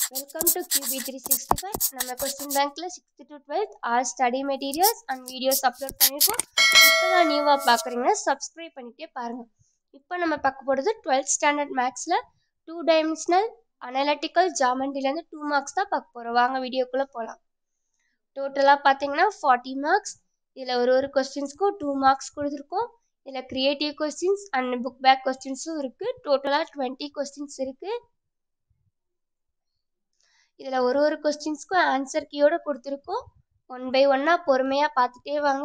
Welcome to QB365 நம்ம question பேங்க்ல sixth to twelfth all study materials and videos upload பண்ணியிருக்கோம் இப்போ தான் நியூவாக பார்க்குறீங்கன்னா சப்ஸ்கிரைப் பண்ணிட்டே பாருங்க இப்போ நம்ம பார்க்க போகிறது டுவெல்த் ஸ்டாண்டர்ட் மேக்ஸில் டூ டைமென்ஷனல் அனலிட்டிக்கல் ஜாமெண்ட்ரிலேருந்து டூ மார்க்ஸ் தான் பார்க்க போகிறோம் வாங்க வீடியோக்குள்ளே போகலாம் டோட்டலாக பார்த்தீங்கன்னா ஃபார்ட்டி மார்க்ஸ் இதில் ஒரு ஒரு கொஸ்டின்ஸ்க்கும் டூ மார்க்ஸ் கொடுத்துருக்கோம் இதில் creative questions and book back கொஸ்டின்ஸும் இருக்குது டோட்டலாக டுவெண்ட்டி கொஸ்டின்ஸ் இருக்குது இதில் ஒரு ஒரு கொஸ்டின்ஸ்க்கும் ஆன்சர் கீயோடு கொடுத்துருக்கோம் ஒன் பை ஒன்னாக பொறுமையாக பார்த்துட்டே வாங்க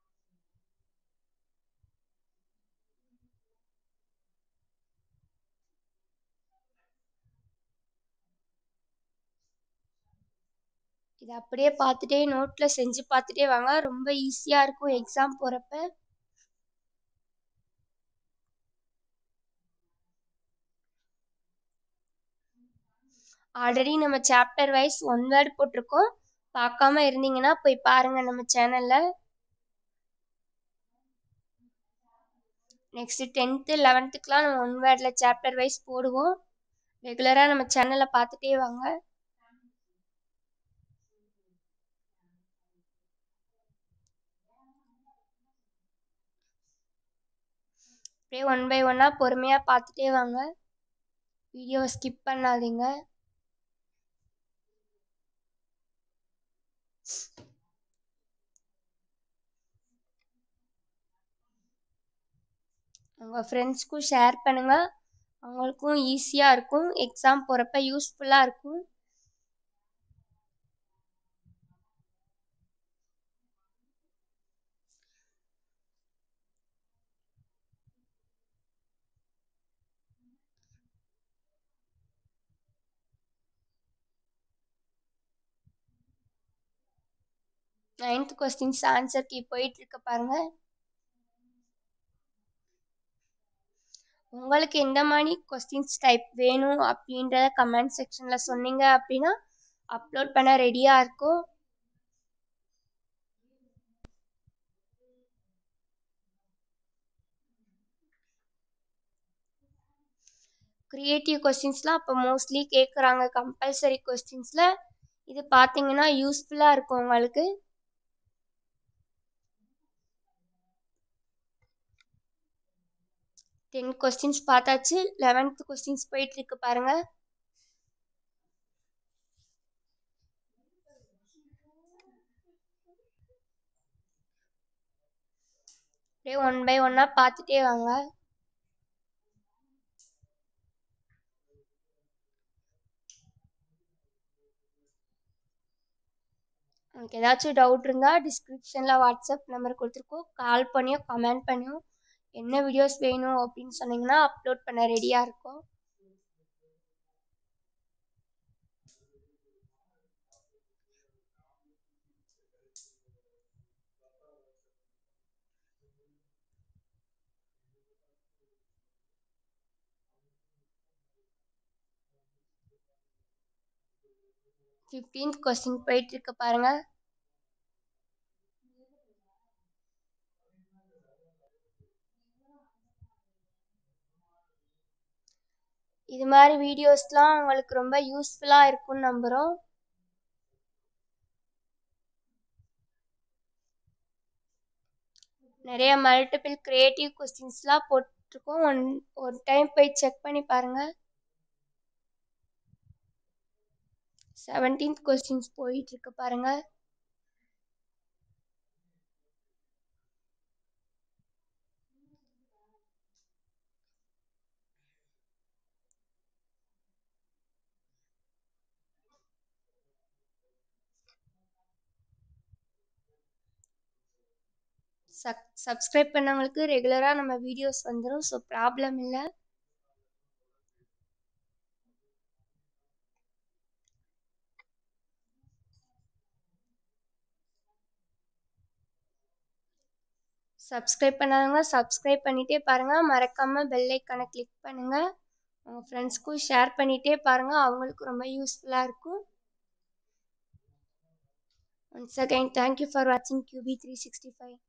இதை அப்படியே பார்த்துட்டே நோட்டில் செஞ்சு பார்த்துட்டே வாங்க ரொம்ப ஈஸியாக இருக்கும் எக்ஸாம் போகிறப்ப ஆல்ரெடி நம்ம சாப்டர் வைஸ் ஒன் வேர்டு போட்டிருக்கோம் பார்க்காம இருந்தீங்கன்னா போய் பாருங்க நம்ம சேனலில் நெக்ஸ்ட் டென்த்து லெவன்த்துக்கெலாம் நம்ம ஒன் வேர்டில் சாப்டர் வைஸ் போடுவோம் ரெகுலராக நம்ம சேனலை பார்த்துட்டே வாங்க அப்படியே ஒன் பை ஒன்னாக பொறுமையாக பார்த்துட்டே வாங்க வீடியோவை ஸ்கிப் பண்ணாதீங்க உங்கள் ஃப்ரெண்ட்ஸ்க்கும் ஷேர் பண்ணுங்கள் அவங்களுக்கும் ஈஸியாக இருக்கும் எக்ஸாம் போகிறப்ப யூஸ்ஃபுல்லாக இருக்கும் நைன்த் கொஸ்டின்ஸ் ஆன்சர் கீ போயிட்டு இருக்க பாருங்க உங்களுக்கு எந்த மாதிரி கொஸ்டின்ஸ் டைப் வேணும் அப்படின்றத கமெண்ட் செக்ஷனில் சொன்னீங்க அப்படின்னா அப்லோட் பண்ண ரெடியாக இருக்கும் க்ரியேட்டிவ் கொஸ்டின்ஸ்லாம் இப்போ மோஸ்ட்லி கேட்குறாங்க கம்பல்சரி கொஸ்டின்ஸில் இது பார்த்தீங்கன்னா யூஸ்ஃபுல்லாக இருக்கும் உங்களுக்கு டென் கொஸ்டின்ஸ் பார்த்தாச்சு லெவன்த் கொஸ்டின்ஸ் போயிட்டு இருக்கு பாருங்க அப்படியே ஒன் பை ஒன்னா பார்த்துட்டே வாங்க உங்களுக்கு ஏதாச்சும் டவுட் இருந்தால் டிஸ்கிரிப்ஷனில் வாட்ஸ்அப் நம்பர் கொடுத்துருக்கோம் கால் பண்ணியோ கமெண்ட் பண்ணியோ என்ன வீடியோஸ் வேணும் அப்படின்னு சொன்னீங்கன்னா அப்லோட் பண்ண ரெடியாக இருக்கும் ஃபிஃப்டீன்த் கொஸ்டின் போயிட்டு இருக்கு பாருங்க இது மாதிரி வீடியோஸ்லாம் உங்களுக்கு ரொம்ப யூஸ்ஃபுல்லாக இருக்கும்னு நம்புகிறோம் நிறைய மல்டிபிள் க்ரியேட்டிவ் கொஸ்டின்ஸ்லாம் போட்டிருக்கோம் ஒன் ஒரு டைம் போய் செக் பண்ணி பாருங்கள் செவன்டீன்த் கொஸ்டின்ஸ் போயிட்டு இருக்கு பாருங்க சப் சப்ஸ்கிரைப் பண்ணவங்களுக்கு ரெகுலராக நம்ம வீடியோஸ் வந்துடும் ஸோ ப்ராப்ளம் இல்லை சப்ஸ்கிரைப் பண்ணாதவங்க சப்ஸ்கிரைப் பண்ணிகிட்டே பாருங்கள் மறக்காமல் பெல் ஐக்கானை கிளிக் பண்ணுங்கள் உங்கள் ஃப்ரெண்ட்ஸ்க்கும் ஷேர் பண்ணிகிட்டே பாருங்கள் அவங்களுக்கும் ரொம்ப யூஸ்ஃபுல்லாக இருக்கும் ஒன்ஸ் அகைன் தேங்க்யூ ஃபார் வாட்சிங் கியூபி த்ரீ சிக்ஸ்டி ஃபைவ்